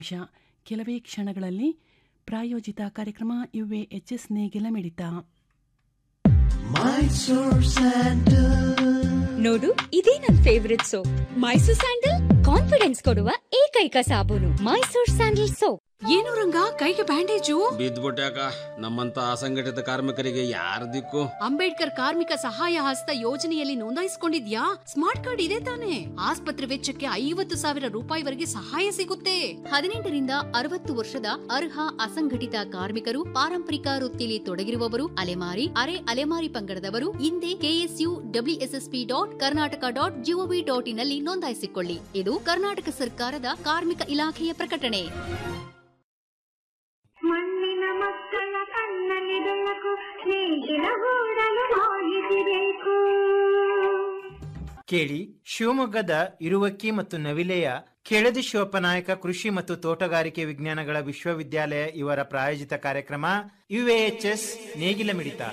ನಿಮಿಷ ಕೆಲವೇ ಕ್ಷಣಗಳಲ್ಲಿ ಪ್ರಾಯೋಜಿತ ಕಾರ್ಯಕ್ರಮ ಯುವೆ ಎಚ್ಎಸ್ ನೇಗಿಲ ಮಿಡಿತ ನೋಡು ಇದೇ ನನ್ favourite soap Mysore sandal confidence ಕೊಡುವ ಏಕೈಕ ಸಾಬೂನು ಮೈಸೂರ್ ಸ್ಯಾಂಡಲ್ ಸೋಪ್ ಏನು ರಂಗ ಕೈಗೆ ಬ್ಯಾಂಡೇಜು ಬಿದ್ದ್ಬಿಟ್ಯಾಕ ನಮ್ಮಂತ ಅಸಂಘಟಿತ ಕಾರ್ಮಿಕರಿಗೆ ಯಾರ ದಿಕ್ಕು ಅಂಬೇಡ್ಕರ್ ಕಾರ್ಮಿಕ ಸಹಾಯ ಹಸ್ತ ಯೋಜನೆಯಲ್ಲಿ ನೋಂದಾಯಿಸಿಕೊಂಡಿದ್ಯಾ ಸ್ಮಾರ್ಟ್ ಕಾರ್ಡ್ ಇದೆ ತಾನೆ ಆಸ್ಪತ್ರೆ ವೆಚ್ಚಕ್ಕೆ ಐವತ್ತು ಸಾವಿರ ರೂಪಾಯಿವರೆಗೆ ಸಹಾಯ ಸಿಗುತ್ತೆ ಹದಿನೆಂಟರಿಂದ ಅರವತ್ತು ವರ್ಷದ ಅರ್ಹ ಅಸಂಘಟಿತ ಕಾರ್ಮಿಕರು ಪಾರಂಪರಿಕ ವೃತ್ತಿಲಿ ತೊಡಗಿರುವವರು ಅಲೆಮಾರಿ ಅರೆ ಅಲೆಮಾರಿ ಪಂಗಡದವರು ಹಿಂದೆ KSU WSSP dot Karnataka dot GOV dot ಇನ್ನಲ್ಲಿ ನೋಂದಾಯಿಸಿಕೊಳ್ಳಿ ಇದು ಕರ್ನಾಟಕ ಸರ್ಕಾರದ ಕಾರ್ಮಿಕ ಇಲಾಖೆಯ ಪ್ರಕಟಣೆ ಮಣ್ಣಿನ ಮಕ್ಕಳ ಕಣ್ಣಲ್ಲಿ ಬೆಳಕು ನೇಗಿಲ ಗೂಡಲು ಮಾಹಿತಿ ಬೇಕು ಕೇಳಿ ಶಿವಮೊಗ್ಗದ ಇರುವಕ್ಕಿ ಮತ್ತು ನವಿಲೆಯ ಕೆಳದಿ ಶಿವಪ್ಪನಾಯಕ ಕೃಷಿ ಮತ್ತು ತೋಟಗಾರಿಕೆ ವಿಜ್ಞಾನಗಳ ವಿಶ್ವವಿದ್ಯಾಲಯ ಇವರ ಪ್ರಾಯೋಜಿತ ಕಾರ್ಯಕ್ರಮ ಯುಎಎಚ್ಎಸ್ ನೇಗಿಲ ಮಿಡಿತ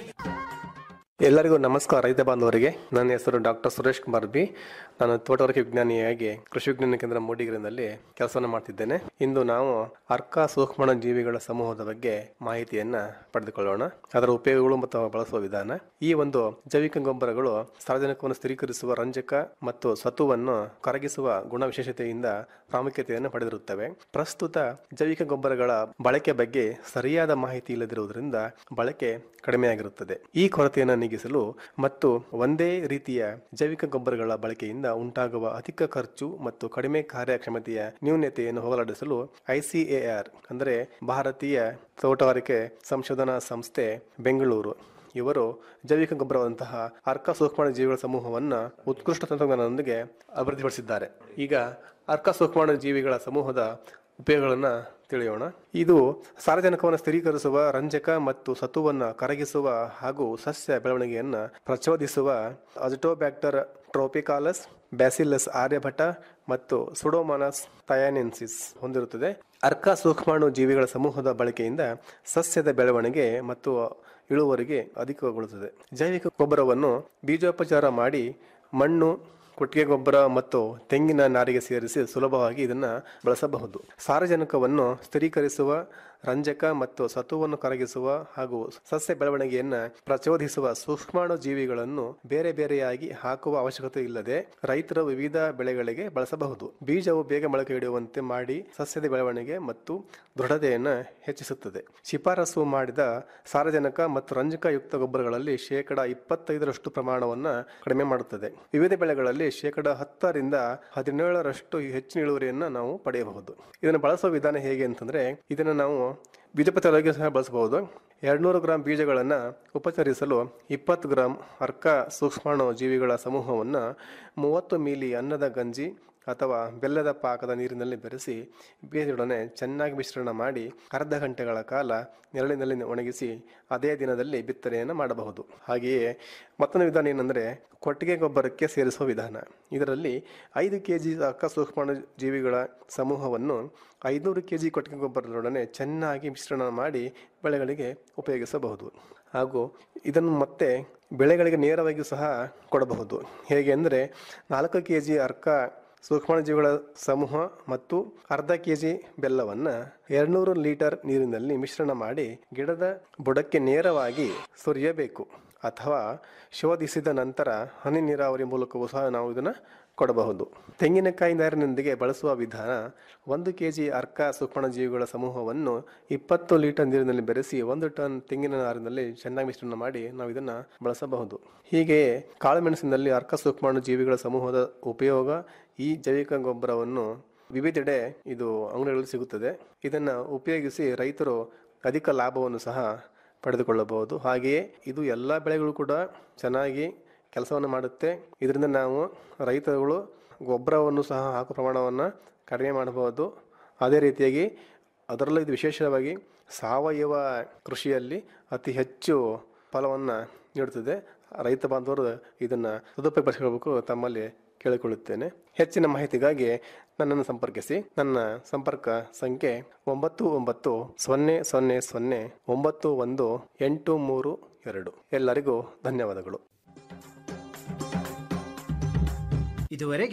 ಎಲ್ಲರಿಗೂ ನಮಸ್ಕಾರ ರೈತ ಬಾಂಧವರಿಗೆ ನನ್ನ ಹೆಸರು ಡಾಕ್ಟರ್ ಸುರೇಶ್ ಕುಮಾರ್ ಬಿ ನಾನು ತೋಟಗಾರಿಕೆ ವಿಜ್ಞಾನಿಯಾಗಿ ಕೃಷಿ ವಿಜ್ಞಾನ ಕೇಂದ್ರ ಮೂಡಿಗೆರೆನಲ್ಲಿ ಕೆಲಸವನ್ನು ಮಾಡ್ತಿದ್ದೇನೆ ಇಂದು ನಾವು ಅರ್ಕ ಸೂಕ್ಷ್ಮ ಜೀವಿಗಳ ಸಮೂಹದ ಬಗ್ಗೆ ಮಾಹಿತಿಯನ್ನ ಪಡೆದುಕೊಳ್ಳೋಣ ಅದರ ಉಪಯೋಗಗಳು ಮತ್ತು ಅವು ಬಳಸುವ ವಿಧಾನ ಈ ಒಂದು ಜೈವಿಕ ಗೊಬ್ಬರಗಳು ಸಾರ್ವಜನಿಕವನ್ನು ಸ್ಥಿರೀಕರಿಸುವ ರಂಜಕ ಮತ್ತು ಸತುವನ್ನು ಕರಗಿಸುವ ಗುಣ ವಿಶೇಷತೆಯಿಂದ ಪ್ರಾಮುಖ್ಯತೆಯನ್ನು ಪಡೆದಿರುತ್ತವೆ ಪ್ರಸ್ತುತ ಜೈವಿಕ ಗೊಬ್ಬರಗಳ ಬಳಕೆ ಬಗ್ಗೆ ಸರಿಯಾದ ಮಾಹಿತಿ ಇಲ್ಲದಿರುವುದರಿಂದ ಬಳಕೆ ಕಡಿಮೆಯಾಗಿರುತ್ತದೆ ಈ ಕೊರತೆಯನ್ನು ನೀಗಿಸಲು ಮತ್ತು ಒಂದೇ ರೀತಿಯ ಜೈವಿಕ ಗೊಬ್ಬರಗಳ ಬಳಕೆಯಿಂದ ಉಂಟಾಗುವ ಅಧಿಕ ಖರ್ಚು ಮತ್ತು ಕಡಿಮೆ ಕಾರ್ಯಕ್ಷಮತೆಯ ನ್ಯೂನತೆಯನ್ನು ಹೋಗಲಾಡಿಸಲು ಐಸಿಎಆರ್ ಅಂದರೆ ಭಾರತೀಯ ತೋಟಗಾರಿಕೆ ಸಂಶೋಧನಾ ಸಂಸ್ಥೆ ಬೆಂಗಳೂರು ಇವರು ಜೈವಿಕ ಗೊಬ್ಬರವಾದಂತಹ ಅರ್ಕ ಸೂಕ್ಷ್ಮ ಜೀವಿಗಳ ಸಮೂಹವನ್ನು ಉತ್ಕೃಷ್ಟ ತಂತ್ರಜ್ಞಾನದೊಂದಿಗೆ ಅಭಿವೃದ್ಧಿಪಡಿಸಿದ್ದಾರೆ ಈಗ ಅರ್ಕ ಸೂಕ್ಷ್ಮ ಜೀವಿಗಳ ಸಮೂಹದ ಉಪಯೋಗಗಳನ್ನು ತಿಳಿಯೋಣ ಇದು ಸಾರಜನಕವನ್ನು ಸ್ಥಿರೀಕರಿಸುವ ರಂಜಕ ಮತ್ತು ಸತುವನ್ನು ಕರಗಿಸುವ ಹಾಗೂ ಸಸ್ಯ ಬೆಳವಣಿಗೆಯನ್ನು ಪ್ರಚೋದಿಸುವ ಅಜಟೋಬ್ಯಾಕ್ಟರ್ ಟ್ರೋಪಿಕಾಲಸ್ ಬ್ಯಾಸಿಲಸ್ ಆರ್ಯಭಟ ಮತ್ತು ಸುಡೋಮಾನಸ್ ಥಯಾನೆನ್ಸಿಸ್ ಹೊಂದಿರುತ್ತದೆ ಅರ್ಕ ಸೂಕ್ಷ್ಮಾಣು ಜೀವಿಗಳ ಸಮೂಹದ ಬಳಕೆಯಿಂದ ಸಸ್ಯದ ಬೆಳವಣಿಗೆ ಮತ್ತು ಇಳುವರಿಗೆ ಅಧಿಕಗೊಳ್ಳುತ್ತದೆ ಜೈವಿಕ ಗೊಬ್ಬರವನ್ನು ಬೀಜೋಪಚಾರ ಮಾಡಿ ಮಣ್ಣು ಕೊಟ್ಟಿಗೆ ಗೊಬ್ಬರ ಮತ್ತು ತೆಂಗಿನ ನಾರಿಗೆ ಸೇರಿಸಿ ಸುಲಭವಾಗಿ ಇದನ್ನು ಬಳಸಬಹುದು ಸಾರಜನಕವನ್ನು ಸ್ಥಿರೀಕರಿಸುವ ರಂಜಕ ಮತ್ತು ಸತುವನ್ನು ಕರಗಿಸುವ ಹಾಗೂ ಸಸ್ಯ ಬೆಳವಣಿಗೆಯನ್ನು ಪ್ರಚೋದಿಸುವ ಸೂಕ್ಷ್ಮಾಣು ಜೀವಿಗಳನ್ನು ಬೇರೆ ಬೇರೆಯಾಗಿ ಹಾಕುವ ಅವಶ್ಯಕತೆ ಇಲ್ಲದೆ ರೈತರು ವಿವಿಧ ಬೆಳೆಗಳಿಗೆ ಬಳಸಬಹುದು ಬೀಜವು ಬೇಗ ಮೊಳಕೆ ಹಿಡಿಯುವಂತೆ ಮಾಡಿ ಸಸ್ಯದ ಬೆಳವಣಿಗೆ ಮತ್ತು ದೃಢತೆಯನ್ನು ಹೆಚ್ಚಿಸುತ್ತದೆ ಶಿಫಾರಸು ಮಾಡಿದ ಸಾರಜನಕ ಮತ್ತು ರಂಜಕಯುಕ್ತ ಗೊಬ್ಬರಗಳಲ್ಲಿ ಶೇಕಡ ಇಪ್ಪತ್ತೈದರಷ್ಟು ಪ್ರಮಾಣವನ್ನು ಕಡಿಮೆ ಮಾಡುತ್ತದೆ ವಿವಿಧ ಬೆಳೆಗಳಲ್ಲಿ ಶೇಕಡ ಹತ್ತರಿಂದ ಹದಿನೇಳರಷ್ಟು ಹೆಚ್ಚಿನ ಇಳುವರಿಯನ್ನು ನಾವು ಪಡೆಯಬಹುದು ಇದನ್ನು ಬಳಸುವ ವಿಧಾನ ಹೇಗೆ ಅಂತಂದ್ರೆ ಇದನ್ನು ನಾವು ಬೀಜೋಪಚಾರವಾಗಿ ಸಹ ಬಳಸಬಹುದು ಎರಡ್ನೂರು ಗ್ರಾಂ ಬೀಜಗಳನ್ನು ಉಪಚರಿಸಲು ಇಪ್ಪತ್ತು ಗ್ರಾಂ ಅರ್ಕ ಸೂಕ್ಷ್ಮಾಣು ಜೀವಿಗಳ ಸಮೂಹವನ್ನು ಮೂವತ್ತು ಮಿಲಿ ಅನ್ನದ ಗಂಜಿ ಅಥವಾ ಬೆಲ್ಲದ ಪಾಕದ ನೀರಿನಲ್ಲಿ ಬೆರೆಸಿ ಬೀಜದೊಡನೆ ಚೆನ್ನಾಗಿ ಮಿಶ್ರಣ ಮಾಡಿ ಅರ್ಧ ಗಂಟೆಗಳ ಕಾಲ ನೆರಳಿನಲ್ಲಿ ಒಣಗಿಸಿ ಅದೇ ದಿನದಲ್ಲಿ ಬಿತ್ತನೆಯನ್ನು ಮಾಡಬಹುದು ಹಾಗೆಯೇ ಮತ್ತೊಂದು ವಿಧಾನ ಏನಂದರೆ ಕೊಟ್ಟಿಗೆ ಗೊಬ್ಬರಕ್ಕೆ ಸೇರಿಸುವ ವಿಧಾನ ಇದರಲ್ಲಿ ಐದು ಕೆ ಜಿ ಅಕ್ಕ ಸೂಕ್ಷ್ಮಾಣು ಜೀವಿಗಳ ಸಮೂಹವನ್ನು ಐನೂರು ಕೆ ಜಿ ಕೊಟ್ಟಿಗೆ ಗೊಬ್ಬರದೊಡನೆ ಚೆನ್ನಾಗಿ ಮಿಶ್ರಣ ಮಾಡಿ ಬೆಳೆಗಳಿಗೆ ಉಪಯೋಗಿಸಬಹುದು ಹಾಗೂ ಇದನ್ನು ಮತ್ತೆ ಬೆಳೆಗಳಿಗೆ ನೇರವಾಗಿ ಸಹ ಕೊಡಬಹುದು ಹೇಗೆ ಅಂದರೆ ನಾಲ್ಕು ಕೆ ಜಿ ಅರ್ಕ ಸೂಕ್ಷ್ಮಾಣುಜೀವಿಗಳ ಸಮೂಹ ಮತ್ತು ಅರ್ಧ ಕೆ ಜಿ ಬೆಲ್ಲವನ್ನು ಎರಡ್ನೂರು ಲೀಟರ್ ನೀರಿನಲ್ಲಿ ಮಿಶ್ರಣ ಮಾಡಿ ಗಿಡದ ಬುಡಕ್ಕೆ ನೇರವಾಗಿ ಸುರಿಯಬೇಕು ಅಥವಾ ಶೋಧಿಸಿದ ನಂತರ ಹನಿ ನೀರಾವರಿ ಮೂಲಕವೂ ಸಹ ನಾವು ಇದನ್ನು ಕೊಡಬಹುದು ತೆಂಗಿನಕಾಯಿ ನಾರಿನೊಂದಿಗೆ ಬಳಸುವ ವಿಧಾನ ಒಂದು ಕೆ ಜಿ ಅರ್ಕ ಸೂಕ್ಷ್ಮಜೀವಿಗಳ ಸಮೂಹವನ್ನು ಇಪ್ಪತ್ತು ಲೀಟರ್ ನೀರಿನಲ್ಲಿ ಬೆರೆಸಿ ಒಂದು ಟನ್ ತೆಂಗಿನ ನಾರಿನಲ್ಲಿ ಚೆನ್ನಾಗಿ ಮಿಶ್ರಣ ಮಾಡಿ ನಾವು ಇದನ್ನು ಬಳಸಬಹುದು ಹೀಗೆಯೇ ಕಾಳುಮೆಣಸಿನಲ್ಲಿ ಅರ್ಕ ಸೂಕ್ಷ್ಮಾಣು ಜೀವಿಗಳ ಸಮೂಹದ ಉಪಯೋಗ ಈ ಜೈವಿಕ ಗೊಬ್ಬರವನ್ನು ವಿವಿಧೆಡೆ ಇದು ಅಂಗಡಿಗಳಲ್ಲಿ ಸಿಗುತ್ತದೆ ಇದನ್ನು ಉಪಯೋಗಿಸಿ ರೈತರು ಅಧಿಕ ಲಾಭವನ್ನು ಸಹ ಪಡೆದುಕೊಳ್ಳಬಹುದು ಹಾಗೆಯೇ ಇದು ಎಲ್ಲ ಬೆಳೆಗಳು ಕೂಡ ಚೆನ್ನಾಗಿ ಕೆಲಸವನ್ನು ಮಾಡುತ್ತೆ ಇದರಿಂದ ನಾವು ರೈತರುಗಳು ಗೊಬ್ಬರವನ್ನು ಸಹ ಹಾಕುವ ಪ್ರಮಾಣವನ್ನು ಕಡಿಮೆ ಮಾಡಬಹುದು ಅದೇ ರೀತಿಯಾಗಿ ಅದರಲ್ಲೂ ಇದು ವಿಶೇಷವಾಗಿ ಸಾವಯವ ಕೃಷಿಯಲ್ಲಿ ಅತಿ ಹೆಚ್ಚು ಫಲವನ್ನು ನೀಡುತ್ತದೆ ರೈತ ಬಾಂಧವರು ಇದನ್ನು ಸದುಪಯೋಗಪಡಿಸಿಕೊಳ್ಳಬೇಕು ತಮ್ಮಲ್ಲಿ ಕೇಳಿಕೊಳ್ಳುತ್ತೇನೆ ಹೆಚ್ಚಿನ ಮಾಹಿತಿಗಾಗಿ ನನ್ನನ್ನು ಸಂಪರ್ಕಿಸಿ ನನ್ನ ಸಂಪರ್ಕ ಸಂಖ್ಯೆ ಒಂಬತ್ತು ಒಂಬತ್ತು ಸೊನ್ನೆ ಸೊನ್ನೆ ಸೊನ್ನೆ ಒಂಬತ್ತು ಒಂದು ಎಂಟು ಮೂರು ಎರಡು ಎಲ್ಲರಿಗೂ ಧನ್ಯವಾದಗಳು ಇದುವರೆಗೆ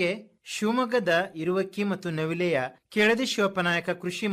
ಶಿವಮೊಗ್ಗದ ಇರುವಕ್ಕಿ ಮತ್ತು ನವಿಲೆಯ ಕೆಳದಿ ಶಿವಪ್ಪನಾಯಕ ಕೃಷಿ